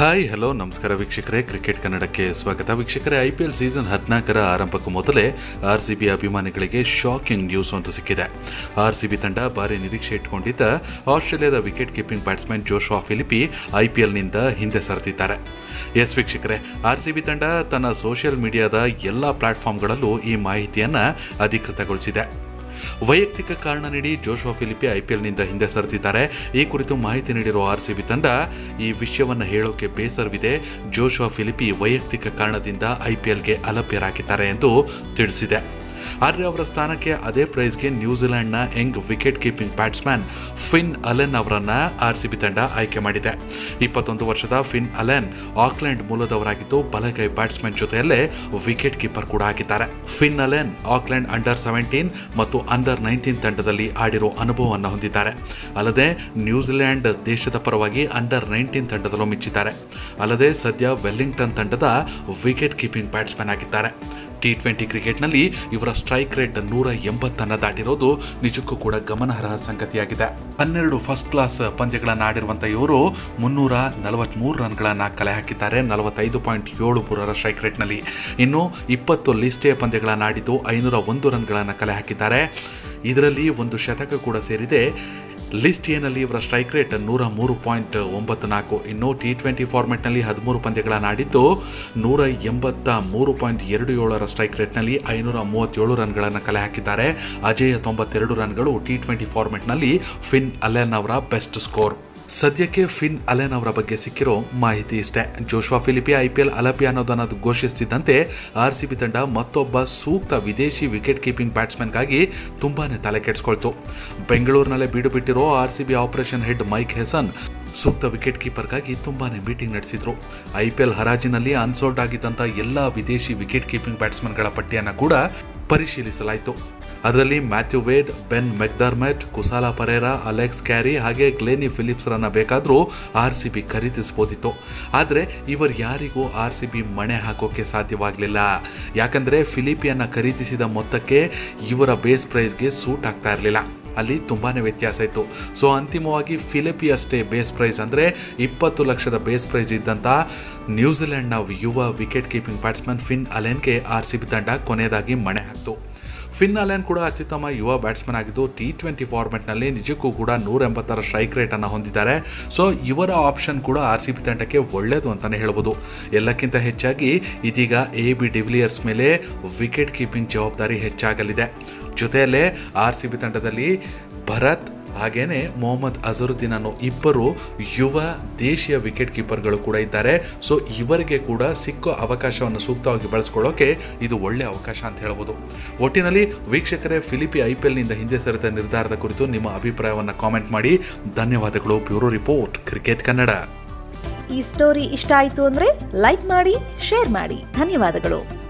hi hello ನಮಸ್ಕಾರ ವೀಕ್ಷಕರೇ cricket ಕನ್ನಡಕ್ಕೆ ಸ್ವಾಗತ ವೀಕ್ಷಕರೇ ಐ ಪಿ ಎಲ್ ಸೀಸನ್ ಹದಿನಾಲ್ಕರ ಆರಂಭಕ್ಕೂ ಮೊದಲೇ ಆರ್ ಸಿ ಬಿ ಅಭಿಮಾನಿಗಳಿಗೆ ಶಾಕಿಂಗ್ ನ್ಯೂಸ್ ಒಂದು ಸಿಕ್ಕಿದೆ ಆರ್ ಸಿ ಬಿ ತಂಡ ಭಾರಿ ನಿರೀಕ್ಷೆ ಇಟ್ಕೊಂಡಿದ್ದ ಆಸ್ಟ್ರೇಲಿಯಾದ wicket keeping batsman Joshua Philippe I P ಎಲ್ನಿಂದ ಹಿಂದೆ ಸರಿದಿದ್ದಾರೆ ಎಸ್ ವೀಕ್ಷಕರೇ ಆರ್ ಸಿ ಬಿ ತಂಡ ತನ್ನ ಸೋಷಿಯಲ್ ಮೀಡಿಯಾದ ಎಲ್ಲ ಪ್ಲಾಟ್ಫಾರ್ಮ್ಗಳಲ್ಲೂ ಈ ಮಾಹಿತಿಯನ್ನು ಅಧಿಕೃತಗೊಳಿಸಿದೆ ವೈಯಕ್ತಿಕ ಕಾರಣ ನೀಡಿ ಜೋಶ್ವಾ ಫಿಲಿಪಿ ಐಪಿಎಲ್ನಿಂದ ಹಿಂದೆ ಸರಿದಿದ್ದಾರೆ ಈ ಕುರಿತು ಮಾಹಿತಿ ನೀಡಿರುವ ಆರ್ ಸಿ ಬಿ ತಂಡ ಈ ವಿಷಯವನ್ನು ಹೇಳೋಕೆ ಬೇಸರವಿದೆ ಜೋಶ್ವಾ ಫಿಲಿಪಿ ವೈಯಕ್ತಿಕ ಕಾರಣದಿಂದ ಐಪಿಎಲ್ಗೆ ಅಲಭ್ಯರಾಗಿದ್ದಾರೆ ಎಂದು ತಿಳಿಸಿದೆ ಆದರೆ ಅವರ ಸ್ಥಾನಕ್ಕೆ ಅದೇ ಪ್ರೈಸ್ಗೆ ನ್ಯೂಜಿಲೆಂಡ್ನ young wicket keeping batsman Finn Allen ಅವರನ್ನ ಆರ್ ಸಿ ಬಿ ತಂಡ ಆಯ್ಕೆ ಮಾಡಿದೆ ಇಪ್ಪತ್ತೊಂದು ವರ್ಷದ ಫಿನ್ ಅಲೆನ್ ಆಕ್ಲೆಂಡ್ ಮೂಲದವರಾಗಿದ್ದು ಬಲಗೈ ಬ್ಯಾಟ್ಸ್ಮನ್ ಜೊತೆಯಲ್ಲೇ ವಿಕೆಟ್ ಕೀಪರ್ ಕೂಡ ಆಗಿದ್ದಾರೆ Finn Allen Auckland under seventeen ಮತ್ತು ಅಂಡರ್ ನೈನ್ಟೀನ್ ತಂಡದಲ್ಲಿ ಆಡಿರೋ ಅನುಭವವನ್ನು ಹೊಂದಿದ್ದಾರೆ ಅಲ್ಲದೆ ನ್ಯೂಜಿಲೆಂಡ್ ದೇಶದ ಪರವಾಗಿ ಅಂಡರ್ ನೈನ್ಟೀನ್ ತಂಡದಲ್ಲೂ ಮಿಂಚಿದ್ದಾರೆ ಅಲ್ಲದೆ ಸದ್ಯ ವೆಲ್ಲಿಂಗ್ಟನ್ ತಂಡದ ವಿಕೆಟ್ ಕೀಪಿಂಗ್ ಬ್ಯಾಟ್ಸ್ಮನ್ ಆಗಿದ್ದಾರೆ ಟಿ ಟ್ವೆಂಟಿ ಕ್ರಿಕೆಟ್ನಲ್ಲಿ ಇವರ ಸ್ಟ್ರೈಕ್ ರೇಟ್ ನೂರ ಎಂಬತ್ತನ್ನು ದಾಟಿರೋದು ನಿಜಕ್ಕೂ ಕೂಡ ಗಮನಾರ್ಹ ಸಂಗತಿಯಾಗಿದೆ ಹನ್ನೆರಡು ಫಸ್ಟ್ ಕ್ಲಾಸ್ ಪಂದ್ಯಗಳನ್ನು ಆಡಿರುವಂಥ ಇವರು ಮುನ್ನೂರ ನಲವತ್ತ್ಮೂರು ರನ್ಗಳನ್ನು ಕಲೆ ಹಾಕಿದ್ದಾರೆ ನಲವತ್ತೈದು ಪಾಯಿಂಟ್ ಏಳು ಮೂರರ ಸ್ಟ್ರೈಕ್ ರೇಟ್ನಲ್ಲಿ ಇನ್ನು ಇಪ್ಪತ್ತು ಲಿಸ್ಟೇ ಪಂದ್ಯಗಳನ್ನು ಆಡಿದ್ದು ಐನೂರ ಒಂದು ರನ್ಗಳನ್ನು ಕಲೆ ಹಾಕಿದ್ದಾರೆ ಇದರಲ್ಲಿ ಒಂದು ಶತಕ ಕೂಡ ಸೇರಿದೆ ಲಿಸ್ಟ್ ಎನಲ್ಲಿ ಇವರ ಸ್ಟ್ರೈಕ್ ರೇಟ್ ನೂರ ಮೂರು ಪಾಯಿಂಟ್ ಒಂಬತ್ತು ನಾಲ್ಕು ಇನ್ನು ಟಿ ಟ್ವೆಂಟಿ ಫಾರ್ಮೆಟ್ನಲ್ಲಿ ಹದಿಮೂರು ಪಂದ್ಯಗಳನ್ನು ಆಡಿದ್ದು ನೂರ ಎಂಬತ್ತ ಮೂರು ಪಾಯಿಂಟ್ ಎರಡು ಏಳರ ಸ್ಟ್ರೈಕ್ ರೇಟ್ನಲ್ಲಿ ಐನೂರ ಮೂವತ್ತೇಳು ರನ್ಗಳನ್ನು ಕಲೆ ಹಾಕಿದ್ದಾರೆ ಅಜೇಯ ತೊಂಬತ್ತೆರಡು ರನ್ಗಳು ಟಿ ಟ್ವೆಂಟಿ ಫಾರ್ಮೆಟ್ನಲ್ಲಿ ಫಿನ್ ಅಲೆನ್ ಅವರ ಬೆಸ್ಟ್ ಸ್ಕೋರ್ ಸದ್ಯಕ್ಕೆ ಫಿನ್ ಅಲೆನ್ ಅವರ ಬಗ್ಗೆ ಸಿಕ್ಕಿರೋ ಮಾಹಿತಿ ಇಷ್ಟೇ Joshua Philippe I P L ಅಲಭ್ಯ ಅನ್ನೋದನ್ನು ಘೋಷಿಸುತ್ತಿದ್ದಂತೆ ಆರ್ ಸಿ ಬಿ ತಂಡ ಮತ್ತೊಬ್ಬ ಸೂಕ್ತ ವಿದೇಶಿ ವಿಕೆಟ್ ಕೀಪಿಂಗ್ ಬ್ಯಾಟ್ಸ್ಮನ್ಗಾಗಿ ತುಂಬಾನೇ ತಲೆ ಕೆಡಿಸ್ಕೊಳ್ತು ಬೆಂಗಳೂರಿನಲ್ಲೇ ಬೀಡು ಬಿಟ್ಟಿರೋ R C B operation head Mike Hesson ಸೂಕ್ತ ವಿಕೆಟ್ ಕೀಪರ್ಗಾಗಿ ತುಂಬಾನೇ ಮೀಟಿಂಗ್ ನಡೆಸಿದ್ರು ಐ ಪಿ ಎಲ್ ಹರಾಜಿನಲ್ಲಿ ಅನ್ಸೋಲ್ಡ್ ಆಗಿದ್ದಂಥ ಎಲ್ಲ ವಿದೇಶಿ ವಿಕೆಟ್ ಕೀಪಿಂಗ್ ಬ್ಯಾಟ್ಸ್ಮನ್ಗಳ ಪಟ್ಟಿಯನ್ನು ಕೂಡ ಪರಿಶೀಲಿಸಲಾಯಿತು ಅದರಲ್ಲಿ Matthew Wade Ben McDermott Kusal Perera Alex Carey ಹಾಗೆ ಗ್ಲೇನಿ ಫಿಲಿಪ್ಸ್ರನ್ನ ಬೇಕಾದರೂ ಆರ್ ಸಿ ಬಿ ಖರೀದಿಸ್ಬೋದಿತ್ತು ಆದರೆ ಇವರು ಯಾರಿಗೂ ಆರ್ ಸಿ ಬಿ ಮಣೆ ಹಾಕೋಕೆ ಸಾಧ್ಯವಾಗಲಿಲ್ಲ ಯಾಕಂದರೆ ಫಿಲಿಪಿಯನ್ನ ಖರೀದಿಸಿದ ಮೊತ್ತಕ್ಕೆ ಇವರ ಬೇಸ್ ಪ್ರೈಸ್ಗೆ ಸೂಟ್ ಆಗ್ತಾ ಇರಲಿಲ್ಲ ಅಲ್ಲಿ ತುಂಬಾ ವ್ಯತ್ಯಾಸ ಇತ್ತು ಸೊ ಅಂತಿಮವಾಗಿ ಫಿಲಿಪಿ ಅಷ್ಟೇ ಬೇಸ್ ಪ್ರೈಸ್ ಅಂದರೆ ಇಪ್ಪತ್ತು ಲಕ್ಷದ ಬೇಸ್ ಪ್ರೈಸ್ ಇದ್ದಂಥ ನ್ಯೂಜಿಲೆಂಡ್ನ ಯುವ ವಿಕೆಟ್ ಕೀಪಿಂಗ್ ಬ್ಯಾಟ್ಸ್ಮನ್ ಫಿನ್ ಅಲೆನ್ಗೆ ಆರ್ ಸಿ ಬಿ ತಂಡ ಕೊನೆಯದಾಗಿ ಮಣೆ ಹಾಕ್ತು ಫಿನ್ ಅಲೆನ್ ಕೂಡ ಅತ್ಯುತ್ತಮ ಯುವ ಬ್ಯಾಟ್ಸ್ಮನ್ ಆಗಿದ್ದು ಟಿ ಟ್ವೆಂಟಿ ಫಾರ್ಮೆಟ್ನಲ್ಲಿ ನಿಜಕ್ಕೂ ಕೂಡ ನೂರ ಎಂಬತ್ತರ ಸ್ಟ್ರೈಕ್ ರೇಟನ್ನು ಹೊಂದಿದ್ದಾರೆ ಸೊ ಇವರ ಆಪ್ಷನ್ ಕೂಡ ಆರ್ ಸಿ ಬಿ ತಂಡಕ್ಕೆ ಒಳ್ಳೆಯದು ಅಂತಲೇ ಹೇಳ್ಬೋದು ಎಲ್ಲಕ್ಕಿಂತ ಹೆಚ್ಚಾಗಿ ಇದೀಗ ಎ ಬಿ ಡಿವಿಲಿಯರ್ಸ್ ಮೇಲೆ ವಿಕೆಟ್ ಕೀಪಿಂಗ್ ಜವಾಬ್ದಾರಿ ಹೆಚ್ಚಾಗಲಿದೆ ಜೊತೆಯಲ್ಲೇ ಆರ್ ಸಿ ಬಿ ತಂಡದಲ್ಲಿ ಭರತ್ ಹಾಗೇನೆ ಮೊಹಮ್ಮದ್ ಅಜರುದ್ದೀನ್ ಅನ್ನೋ ಇಬ್ಬರು ಯುವ ದೇಶೀಯ ವಿಕೆಟ್ ಕೀಪರ್ಗಳು ಕೂಡ ಇದ್ದಾರೆ ಸೊ ಇವರಿಗೆ ಕೂಡ ಸಿಕ್ಕೋ ಅವಕಾಶವನ್ನು ಸೂಕ್ತವಾಗಿ ಬಳಸ್ಕೊಳ್ಳೋಕೆ ಇದು ಒಳ್ಳೆಯ ಅವಕಾಶ ಅಂತ ಹೇಳ್ಬೋದು ಒಟ್ಟಿನಲ್ಲಿ ವೀಕ್ಷಕರೇ ಫಿಲಿಪಿ ಐ ಪಿ ಎಲ್ನಿಂದ ಹಿಂದೆ ಸರಿದ ನಿರ್ಧಾರದ ಕುರಿತು ನಿಮ್ಮ ಅಭಿಪ್ರಾಯವನ್ನು ಕಾಮೆಂಟ್ ಮಾಡಿ ಧನ್ಯವಾದಗಳು ಬ್ಯೂರೋ ರಿಪೋರ್ಟ್ ಕ್ರಿಕೆಟ್ ಕನ್ನಡ ಈ ಸ್ಟೋರಿ ಇಷ್ಟ ಆಯ್ತು ಅಂದ್ರೆ ಲೈಕ್ ಮಾಡಿ ಶೇರ್ ಮಾಡಿ ಧನ್ಯವಾದಗಳು